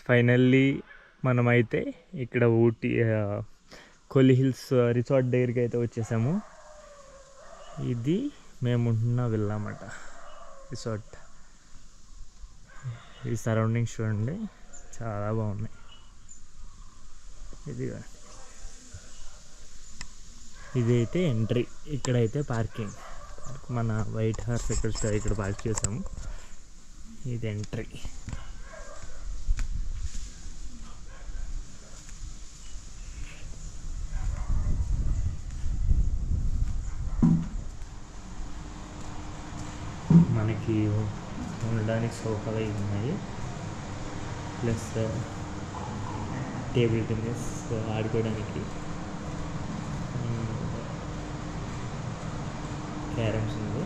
Finally మనమైతే ఇక్కడ ఊటీ ఆ, కొల్లి హిల్స్ రిసార్ట్ దగ్గరికి అయితే వచ్చేసాము ఇది మేము ఉంటున్న వెళ్ళామట రిసార్ట్ ఈ సరౌండింగ్స్ చూడండి చాలా బాగున్నాయి ఇది ఇదైతే ఎంట్రీ ఇక్కడైతే పార్కింగ్ మన వైట్ హార్స్ ఇక్కడ ఇక్కడ పార్క్ చేసాము ఇది ఎంట్రీ మనకి ఉండడానికి సోఫాలు అవి ఉన్నాయి ప్లస్ టేబుల్ టెన్నిస్ ఆడుకోవడానికి క్యారమ్స్ ఉంది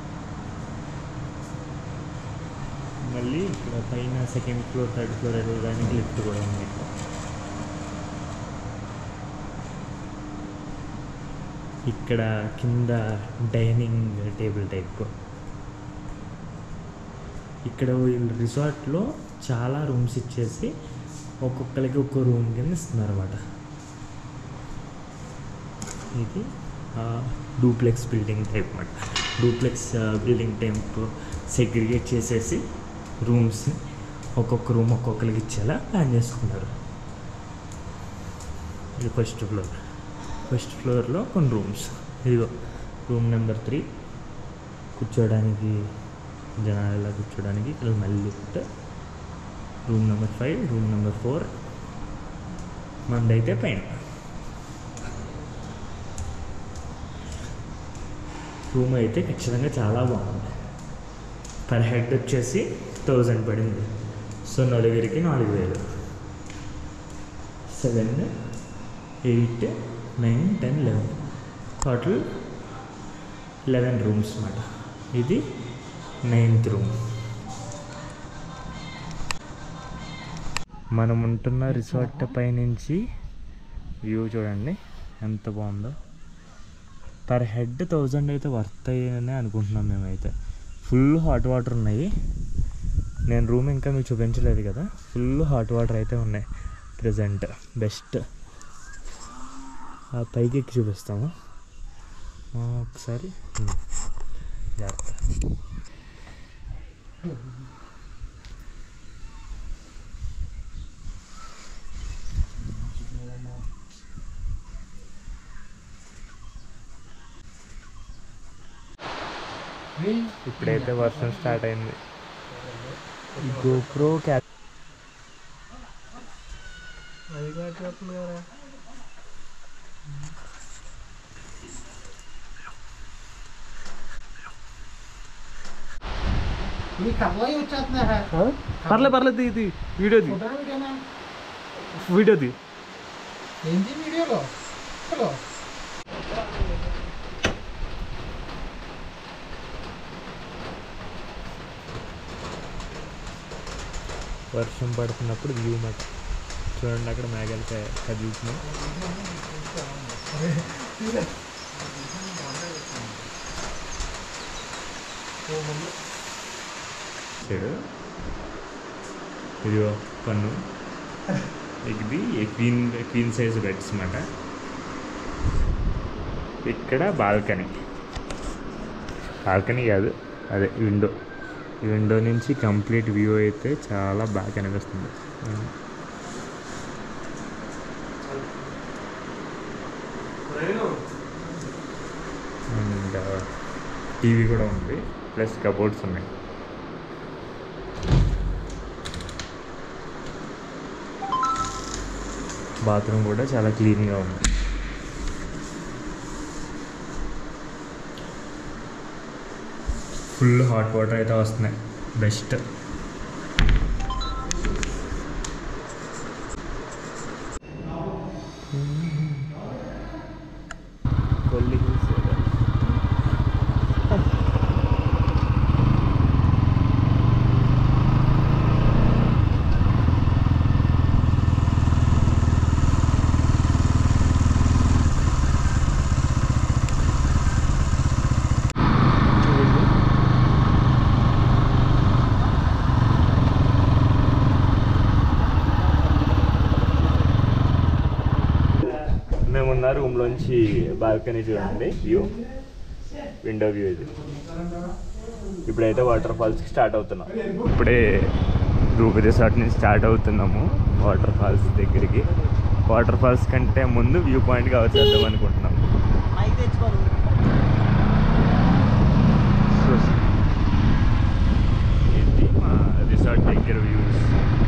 మళ్ళీ ఇక్కడ పైన సెకండ్ ఫ్లోర్ థర్డ్ ఫ్లోర్ వెళ్ళడానికి లిఫ్ట్ కూడా ఉంది ఇక్కడ ఇక్కడ కింద డైనింగ్ టేబుల్ టైప్ ఇక్కడ వీళ్ళు రిసార్ట్లో చాలా రూమ్స్ ఇచ్చేసి ఒక్కొక్కరికి ఒక్కో రూమ్ కింద ఇస్తున్నారు అనమాట ఇది డూప్లెక్స్ బిల్డింగ్ టైప్ అనమాట డూప్లెక్స్ బిల్డింగ్ టైప్ సెగ్రిగేట్ చేసేసి రూమ్స్ని ఒక్కొక్క రూమ్ ఒక్కొక్కరికి ఇచ్చేలా ప్లాన్ చేసుకున్నారు ఇది ఫస్ట్ ఫ్లోర్ ఫస్ట్ ఫ్లోర్లో కొన్ని రూమ్స్ ఇదిగో రూమ్ నెంబర్ త్రీ కూర్చోడానికి జనాలు కూర్చోడానికి ఇక్కడ మళ్ళీ lift room number five room number four మందైతే పైన రూమ్ అయితే ఖచ్చితంగా చాలా బాగుంది పర్ హెడ్ వచ్చేసి థౌజండ్ పడింది సో నలుగురికి నాలుగు వేలు seven eight nine ten eleven total eleven rooms అన్నమాట ఇది నైన్త్ రూమ్ మనం ఉంటున్న రిసార్ట్ పైనుంచి వ్యూ చూడండి ఎంత బాగుందో పర్ హెడ్ థౌజండ్ అయితే వర్త్ అయ్యని అనుకుంటున్నాం మేమైతే ఫుల్ హాట్ వాటర్ ఉన్నాయి నేను రూమ్ ఇంకా మీకు చూపించలేదు కదా ఫుల్ హాట్ వాటర్ అయితే ఉన్నాయి ప్రజెంట్ బెస్ట్ ఆ పైకి ఎక్కి చూపిస్తాము ఆ, ఒకసారి ఉమ్, జాగ్రత్త ఇప్పుడైతే వర్షం స్టార్ట్ అయింది ఈ గోప్రో క్యా అది కాకపోతుంది కదా మీ కళ్ళవి వచ్చేస్తున్నాయా పర్లే పర్లేదు ఇది వీడియోది ఫోటో వీడియోనా వీడియోది ఏంటి వీడియోలో హలో వర్షం పడుతున్నప్పుడు వ్యూ మాట చూడండి అక్కడ మేఘాలు క- కదులుతున్నాయి చూడు ఇదిగో పన్ను ఇది క్వీన్ క్వీన్ సైజ్ బెడ్స్ అన్నమాట ఇక్కడ బాల్కనీ బాల్కనీ కాదు అదే విండో ఈ విండో నుంచి కంప్లీట్ వ్యూ అయితే చాలా బాగా కనిపిస్తుంది అండ్ టీవీ కూడా ఉంది ప్లస్ కబోర్డ్స్ ఉన్నాయి బాత్రూమ్ కూడా చాలా క్లీన్గా ఉంది ఫుల్ హాట్ వాటర్ అయితే వస్తున్నాయి బెస్ట్ కొల్లి హిల్స్ ఉన్న రూమ్లోంచి బాల్కనీ చూడండి వ్యూ విండో వ్యూ ఇది ఇప్పుడైతే వాటర్ ఫాల్స్కి స్టార్ట్ అవుతున్నాం ఇప్పుడే రూబీ రిసార్ట్ నుంచి స్టార్ట్ అవుతున్నాము వాటర్ ఫాల్స్ దగ్గరికి వాటర్ ఫాల్స్ కంటే ముందు వ్యూ పాయింట్ కవర్ చేద్దాం అనుకుంటున్నాం ఇది మా రిసార్ట్ దగ్గర వ్యూస్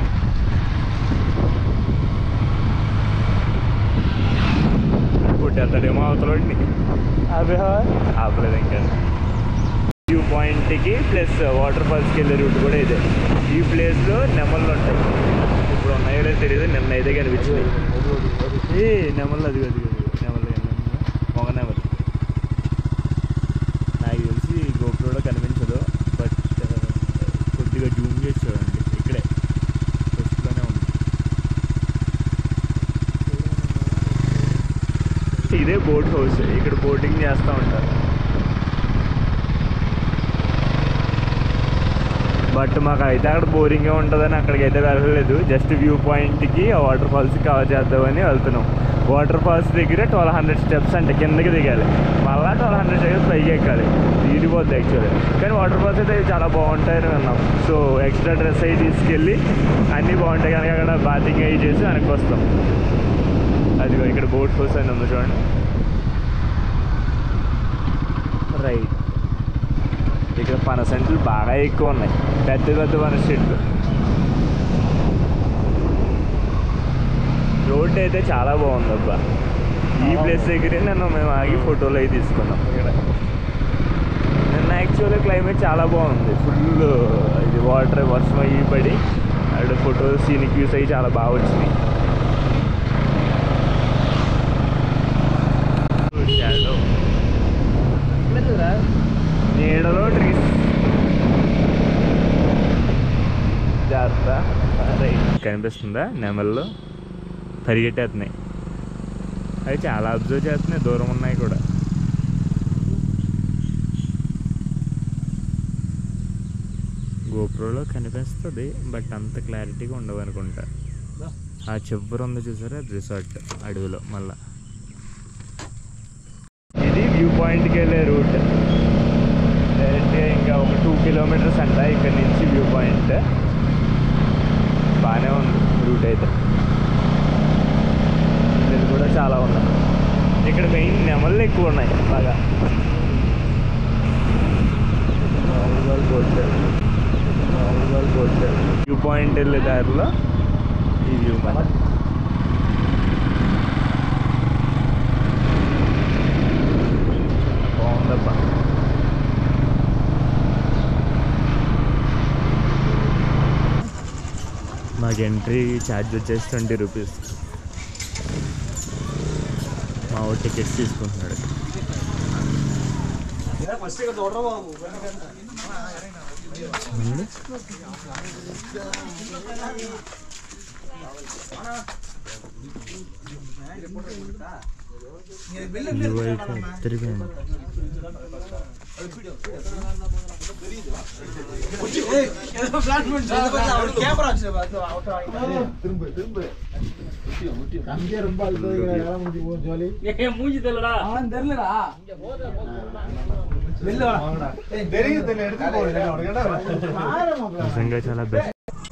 కొట్టేస్తాడేమో అవతలోడిని అదే ఆపలేదు ఇంకా వ్యూ పాయింట్కి ప్లస్ వాటర్ ఫాల్స్కి వెళ్ళే రూట్ కూడా ఇదే ఈ ప్లేస్లో నెమళ్ళు ఉంటాయి ఇప్పుడు ఉన్నాయో లేదో తెలియదు నిన్న అయితే కనిపించింది ఏ నెమళ్ళు అది అది నెమళ్ళు మొగ నెమలు నాకు తెలిసి గోపురంలో కనిపించదు బట్ కొద్దిగా జూమ్ చేసి చూడండి ఇక్కడే ఫస్ట్లోనే ఉంది ఇదే బోట్ హౌస్ ఇక్కడ బోటింగ్ చేస్తూ ఉంటారు బట్ మాకు అయితే అక్కడ బోరింగ్గా ఉంటుందని అక్కడికి అయితే వెళ్ళలేదు జస్ట్ వ్యూ పాయింట్కి ఆ వాటర్ ఫాల్స్ కవర్ చేద్దామని వెళ్తున్నాం వాటర్ ఫాల్స్ దగ్గర ట్వెల్వ్ హండ్రెడ్ స్టెప్స్ అంటే కిందకి దిగాలి మళ్ళీ ట్వెల్వ్ హండ్రెడ్ స్టెప్స్ పైకి ఎక్కాలి తీరిపోద్ది యాక్చువల్లీ కానీ వాటర్ ఫాల్స్ అయితే చాలా బాగుంటాయని విన్నాం సో ఎక్స్ట్రా డ్రెస్ అవి తీసుకెళ్ళి అన్నీ బాగుంటాయి కనుక అక్కడ బాతింగ్ అవి చేసి వెనక్కి వస్తాం అదిగో ఇక్కడ బోట్ హౌస్ అని ఉంది చూడండి రైట్ ఇక్కడ పనస చెట్లు బాగా ఎక్కువ ఉన్నాయి పెద్ద పెద్ద పనస చెట్లు రోడ్ అయితే చాలా బాగుంది అబ్బా ఈ ప్లేస్ దగ్గరే నన్ను మేము ఆగి ఫోటోలు అవి తీసుకున్నాం ఇక్కడ నిన్న యాక్చువల్గా క్లైమేట్ చాలా బాగుంది ఫుల్ ఇది వాటర్ వర్షం అయ్యి పడి అక్కడ ఫోటో సీనిక్ వ్యూస్ అవి చాలా బాగా వచ్చినాయి Shadow. నీడలో ట్రీస్ జాగ్రత్త రైట్ కనిపిస్తుందా నెమల్లో పరిగెట్టేస్తున్నాయి అవి చాలా అబ్జర్వ్ చేస్తున్నాయి దూరం ఉన్నాయి కూడా గోప్రోలో కనిపిస్తుంది బట్ అంత క్లారిటీగా ఉండవు అనుకుంటా ఆ చివరి ఉంది చూసారా రిసార్ట్ అడవిలో మళ్ళా ఇది వ్యూ పాయింట్కి వెళ్ళే రూట్ డైరెక్ట్గా ఇంకా ఒక టూ కిలోమీటర్స్ అంట ఇక్కడ నుంచి వ్యూ పాయింట్ బాగానే ఉంది రూట్ అయితే ఇది కూడా చాలా ఉన్నాయి ఇక్కడ మెయిన్ నెమళ్ళు ఎక్కువ ఉన్నాయి బాగా volleyball court volleyball court view point వెళ్ళే దారిలో ఈ వ్యూ మన బాగుందబ్బా మాకు ఎంట్రీ ఛార్జ్ వచ్చేసి ట్వంటీ రూపీస్ మా ఊరు టికెట్స్ తీసుకుంటున్నాడు ఉంది? వ్యూ అయితే ఎత్తరిపోయింది அங்கே ரொம்ப அழுத்தம் முடிஞ்சு போகும் ஜோலி నిజంగా చాలా బెస్ట్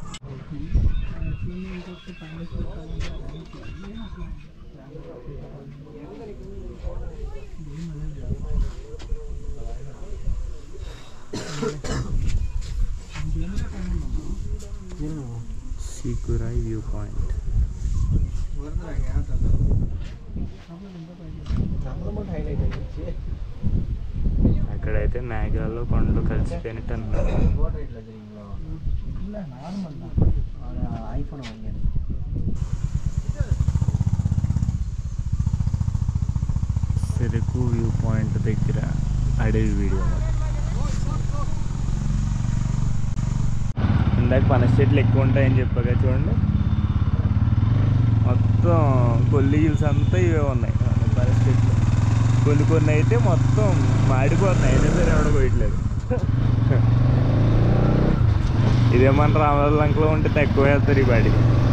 సీకురాయ్ వ్యూ పాయింట్ అక్కడైతే మేఘాల్లో కొండలు కలిసిపోయినట్టు అన్నారు ஐஃபோன் வாங்க సెరకు వ్యూ పాయింట్ దగ్గర అడవి వీడియో ఇందాక పనస చెట్లు ఎక్కువ ఉంటాయని చెప్పాగా చూడండి మొత్తం కొల్లి హిల్స్ అంతా ఇవే ఉన్నాయి పనస చెట్లు కొన్ని కొన్ని అయితే మొత్తం మాడిపోతున్నాయి అయినా సరే ఎవడ పోయట్లేదు ఇదే మన రామలంకలో ఉంటే తక్కువ వేస్తారు ఈ బాడీ